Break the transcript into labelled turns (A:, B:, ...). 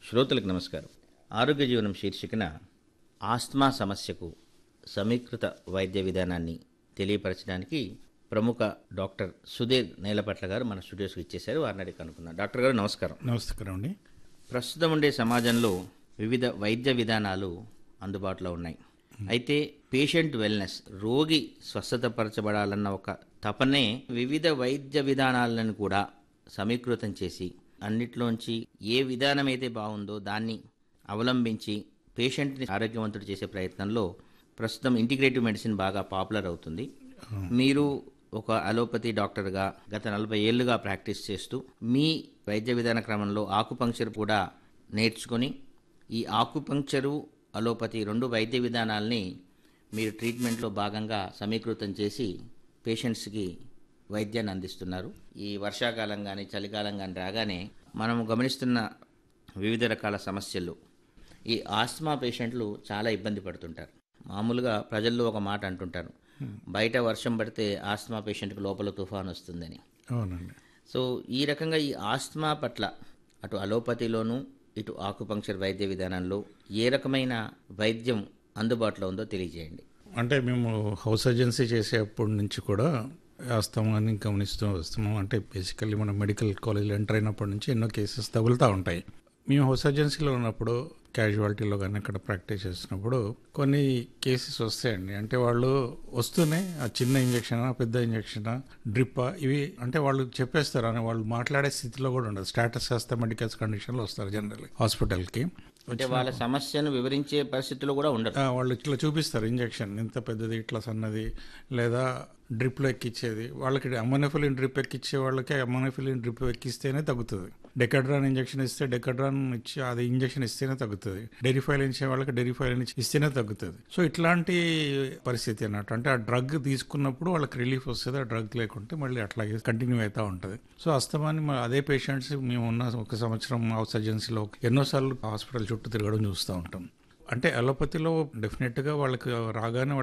A: శ్రోతలకు నమస్కారం ఆరోగ్య జీవనం శీర్షికన ఆస్మా సమస్యకు సమీకృత వైద్య విధానాన్ని తెలియపరచడానికి ప్రముఖ డాక్టర్ సుధీర్ నేలపట్ల గారు మన స్టూడియోస్కి ఇచ్చేశారు వారిని అడిగి కనుక్కున్నాం డాక్టర్ గారు నమస్కారం
B: నమస్కారం అండి
A: ప్రస్తుతం ఉండే సమాజంలో వివిధ వైద్య విధానాలు అందుబాటులో ఉన్నాయి అయితే పేషెంట్ వెల్నెస్ రోగి స్వస్థతపరచబడాలన్న ఒక తపనే వివిధ వైద్య విధానాలను కూడా సమీకృతం చేసి అన్నిట్లోంచి ఏ విధానం అయితే బాగుందో దాన్ని అవలంబించి పేషెంట్ని ఆరోగ్యవంతుడు చేసే ప్రయత్నంలో ప్రస్తుతం ఇంటిగ్రేటివ్ మెడిసిన్ బాగా పాపులర్ అవుతుంది మీరు ఒక అలోపతి డాక్టర్గా గత నలభై ఏళ్లుగా ప్రాక్టీస్ చేస్తూ మీ వైద్య విధాన క్రమంలో ఆకుపంక్చర్ కూడా నేర్చుకొని ఈ ఆకుపంక్చరు అలోపతి రెండు వైద్య విధానాల్ని మీరు ట్రీట్మెంట్లో భాగంగా సమీకృతం చేసి పేషెంట్స్కి వైద్యాన్ని అందిస్తున్నారు ఈ వర్షాకాలం కానీ చలికాలం కానీ రాగానే మనము గమనిస్తున్న వివిధ రకాల సమస్యలు ఈ ఆస్మా పేషెంట్లు చాలా ఇబ్బంది పడుతుంటారు మామూలుగా ప్రజల్లో ఒక మాట అంటుంటారు బయట వర్షం పడితే ఆస్మా పేషెంట్కి లోపల తుఫాన్ వస్తుందని
B: అవునండి
A: సో ఈ రకంగా ఈ ఆస్మా పట్ల అటు అలోపతిలోను ఇటు ఆకుపంక్చర్ వైద్య విధానంలో ఏ రకమైన వైద్యం అందుబాటులో ఉందో తెలియజేయండి
B: అంటే మేము హౌస్ సర్జెన్సీ చేసేప్పటి నుంచి కూడా వస్తామని గమనిస్తూ వస్తున్నాం అంటే బేసికల్లీ మనం మెడికల్ కాలేజ్లో ఎంటర్ అయినప్పటి నుంచి ఎన్నో కేసెస్ తగులుతూ ఉంటాయి మేము హౌస్ సర్జెన్సీలో ఉన్నప్పుడు క్యాజువాలిటీలో కానీ అక్కడ ప్రాక్టీస్ చేసినప్పుడు కొన్ని కేసెస్ వస్తాయండి అంటే వాళ్ళు వస్తూనే ఆ చిన్న ఇంజక్షన్ పెద్ద ఇంజక్షన్ డ్రిప్ ఇవి అంటే వాళ్ళు చెప్పేస్తారు అని వాళ్ళు మాట్లాడే స్థితిలో కూడా ఉండదు స్టాటస్ చేస్తే మెడికల్స్ కండిషన్లో వస్తారు జనరల్లీ హాస్పిటల్కి
A: అంటే వాళ్ళ సమస్యను వివరించే పరిస్థితిలో కూడా ఉండరు
B: ఆ, వాళ్ళు ఇట్లా చూపిస్తారు ఇంజెక్షన్ ఇంత పెద్దది ఇట్లా సన్నది లేదా డ్రిప్లో ఎక్కిచ్చేది వాళ్ళకి అమ్మోనోఫిలిన్ డ్రిప్ ఎక్కిచ్చే వాళ్ళకి అమ్మోనోఫిలిన్ డ్రిప్ ఎక్కిస్తేనే తగ్గుతుంది డెకడ్రాన్ ఇంజెక్షన్ ఇస్తే డెకడ్రాన్ ఇచ్చి అది ఇంజెక్షన్ ఇస్తేనే తగ్గుతుంది డెరిఫైలిన్ ఇచ్చే వాళ్ళకి డెరిఫైలిన్ ఇస్తేనే తగ్గుతుంది సో ఇట్లాంటి పరిస్థితి అన్నట్టు అంటే ఆ డ్రగ్ తీసుకున్నప్పుడు వాళ్ళకి రిలీఫ్ వస్తుంది ఆ డ్రగ్ లేకుంటే మళ్ళీ అట్లాగే కంటిన్యూ అవుతూ ఉంటుంది సో అస్తమాన్ని మన అదే పేషెంట్స్ మేము ఉన్న ఒక సంవత్సరం హౌస్ సర్జెన్సీలో ఎన్నోసార్లు హాస్పిటల్ చుట్టూ తిరగడం చూస్తూ ఉంటాం అంటే అలోపతిలో డెఫినెట్గా వాళ్ళకి రాగానే